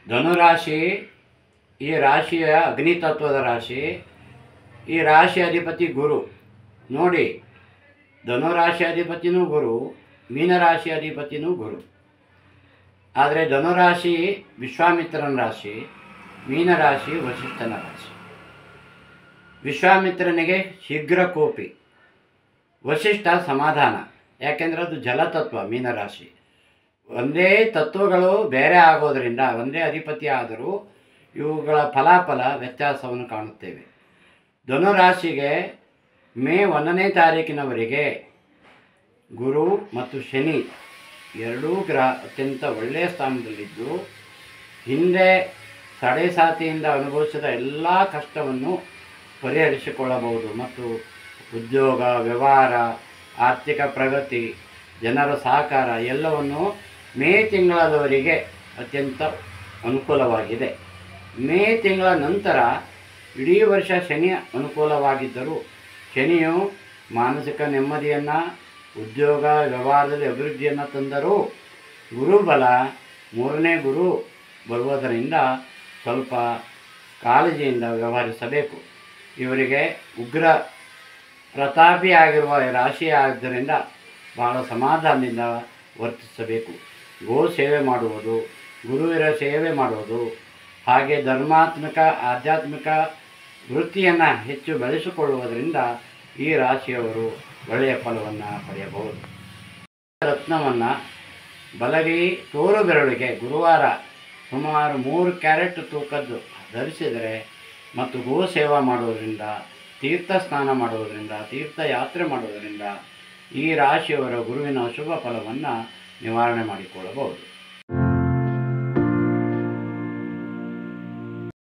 ಧನುರಾಶಿ ಈ ರಾಶಿಯ ಅಗ್ನಿತತ್ವದ ರಾಶಿ ಈ ರಾಶಿ ಅಧಿಪತಿ ಗುರು ನೋಡಿ ಧನುರಾಶಿ ಅಧಿಪತಿನೂ ಗುರು ಮೀನರಾಶಿ ಅಧಿಪತಿನೂ ಗುರು ಆದರೆ ಧನುರಾಶಿ ವಿಶ್ವಾಮಿತ್ರನ ರಾಶಿ ಮೀನರಾಶಿ ವಸಿಷ್ಠನ ರಾಶಿ ವಿಶ್ವಾಮಿತ್ರನಿಗೆ ಶೀಘ್ರ ಕೋಪಿ ವಸಿಷ್ಠ ಸಮಾಧಾನ ಯಾಕೆಂದರೆ ಅದು ಜಲತತ್ವ ಮೀನರಾಶಿ ಒಂದೇ ತತ್ವಗಳು ಬೇರೆ ಆಗೋದರಿಂದ ಒಂದೇ ಅಧಿಪತಿ ಆದರೂ ಇವುಗಳ ಫಲಾಫಲ ವ್ಯತ್ಯಾಸವನ್ನು ಕಾಣುತ್ತೇವೆ ಧನುರಾಶಿಗೆ ಮೇ ಒಂದನೇ ತಾರೀಕಿನವರೆಗೆ ಗುರು ಮತ್ತು ಶನಿ ಎರಡೂ ಗ್ರಹ ಅತ್ಯಂತ ಒಳ್ಳೆಯ ಸ್ಥಾನದಲ್ಲಿದ್ದು ಹಿಂದೆ ಸಡೆ ಸಾತಿಯಿಂದ ಅನುಭವಿಸಿದ ಎಲ್ಲ ಕಷ್ಟವನ್ನು ಪರಿಹರಿಸಿಕೊಳ್ಳಬಹುದು ಮತ್ತು ಉದ್ಯೋಗ ವ್ಯವಹಾರ ಆರ್ಥಿಕ ಪ್ರಗತಿ ಜನರ ಸಹಕಾರ ಎಲ್ಲವನ್ನು ಮೇ ತಿಂಗಳವರೆಗೆ ಅತ್ಯಂತ ಅನುಕೂಲವಾಗಿದೆ ಮೇ ತಿಂಗಳ ನಂತರ ಇಡೀ ವರ್ಷ ಶನಿ ಅನುಕೂಲವಾಗಿದ್ದರೂ ಶನಿಯು ಮಾನಸಿಕ ನೆಮ್ಮದಿಯನ್ನು ಉದ್ಯೋಗ ವ್ಯವಹಾರದಲ್ಲಿ ಅಭಿವೃದ್ಧಿಯನ್ನು ತಂದರೂ ಗುರುಬಲ ಮೂರನೇ ಗುರು ಬರುವುದರಿಂದ ಸ್ವಲ್ಪ ಕಾಳಜಿಯಿಂದ ವ್ಯವಹರಿಸಬೇಕು ಇವರಿಗೆ ಉಗ್ರ ಪ್ರತಾಪಿ ಆಗಿರುವ ರಾಶಿ ಆದ್ದರಿಂದ ಬಹಳ ಸಮಾಧಾನದಿಂದ ವರ್ತಿಸಬೇಕು ಗೋ ಸೇವೆ ಮಾಡುವುದು ಗುರುವಿನ ಸೇವೆ ಮಾಡುವುದು ಹಾಗೆ ಧರ್ಮಾತ್ಮಕ ಆಧ್ಯಾತ್ಮಿಕ ವೃತ್ತಿಯನ್ನು ಹೆಚ್ಚು ಬೆಳೆಸಿಕೊಳ್ಳುವುದರಿಂದ ಈ ರಾಶಿಯವರು ಒಳ್ಳೆಯ ಫಲವನ್ನು ಪಡೆಯಬಹುದು ರತ್ನವನ್ನು ಬಲಗೈ ತೋರು ಬೆರಳಿಗೆ ಗುರುವಾರ ಸುಮಾರು ಮೂರು ಕ್ಯಾರೆಟ್ ತೂಕದ್ದು ಧರಿಸಿದರೆ ಮತ್ತು ಗೋ ಸೇವಾ ಮಾಡುವುದರಿಂದ ತೀರ್ಥ ಸ್ನಾನ ಮಾಡುವುದರಿಂದ ತೀರ್ಥಯಾತ್ರೆ ಮಾಡುವುದರಿಂದ ಈ ರಾಶಿಯವರ ಗುರುವಿನ ಅಶುಭ ಫಲವನ್ನು ನಿವಾರಣೆ ಮಾಡಿಕೊಳ್ಳಬಹುದು